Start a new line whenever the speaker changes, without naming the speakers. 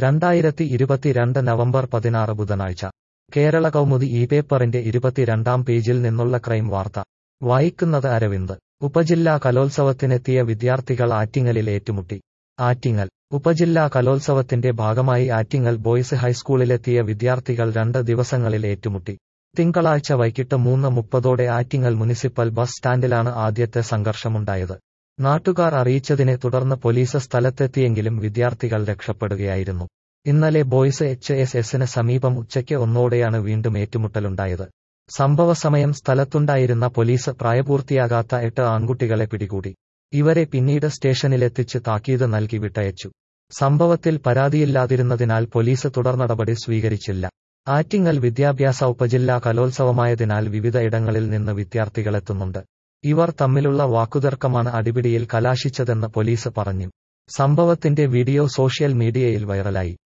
രണ്ടായിരത്തി ഇരുപത്തിരണ്ട് നവംബർ പതിനാറ് ബുധനാഴ്ച കേരള കൗമുദി ഈ പേപ്പറിന്റെ ഇരുപത്തിരണ്ടാം പേജിൽ നിന്നുള്ള ക്രൈം വാർത്ത വായിക്കുന്നത് അരവിന്ദ് ഉപജില്ലാ കലോത്സവത്തിനെത്തിയ വിദ്യാർത്ഥികൾ ആറ്റിങ്ങലിൽ ഏറ്റുമുട്ടി ആറ്റിങ്ങൽ ഉപജില്ലാ കലോത്സവത്തിന്റെ ഭാഗമായി ആറ്റിങ്ങൽ ബോയ്സ് ഹൈസ്കൂളിലെത്തിയ വിദ്യാർത്ഥികൾ രണ്ട് ദിവസങ്ങളിൽ ഏറ്റുമുട്ടി തിങ്കളാഴ്ച വൈകിട്ട് മൂന്ന് മുപ്പതോടെ ആറ്റിങ്ങൽ മുനിസിപ്പൽ ബസ് സ്റ്റാൻഡിലാണ് ആദ്യത്തെ സംഘർഷമുണ്ടായത് നാട്ടുകാർ അറിയിച്ചതിനെ തുടർന്ന് പോലീസ് സ്ഥലത്തെത്തിയെങ്കിലും വിദ്യാർത്ഥികൾ രക്ഷപ്പെടുകയായിരുന്നു ഇന്നലെ ബോയ്സ് എച്ച് എസ് എസിന് സമീപം ഉച്ചയ്ക്ക് ഒന്നോടെയാണ് വീണ്ടും ഏറ്റുമുട്ടലുണ്ടായത് സംഭവസമയം സ്ഥലത്തുണ്ടായിരുന്ന പോലീസ് പ്രായപൂർത്തിയാകാത്ത എട്ട് ആൺകുട്ടികളെ പിടികൂടി ഇവരെ പിന്നീട് സ്റ്റേഷനിലെത്തിച്ച് താക്കീത് നൽകി വിട്ടയച്ചു സംഭവത്തിൽ പരാതിയില്ലാതിരുന്നതിനാൽ പോലീസ് തുടർനടപടി സ്വീകരിച്ചില്ല ആറ്റിങ്ങൽ വിദ്യാഭ്യാസ ഉപജില്ലാ കലോത്സവമായതിനാൽ വിവിധ ഇടങ്ങളിൽ നിന്ന് വിദ്യാർത്ഥികളെത്തുന്നുണ്ട് ഇവർ തമ്മിലുള്ള വാക്കുതർക്കമാണ് അടിപിടിയിൽ കലാശിച്ചതെന്ന് പോലീസ് പറഞ്ഞു സംഭവത്തിന്റെ വീഡിയോ സോഷ്യൽ മീഡിയയിൽ വൈറലായി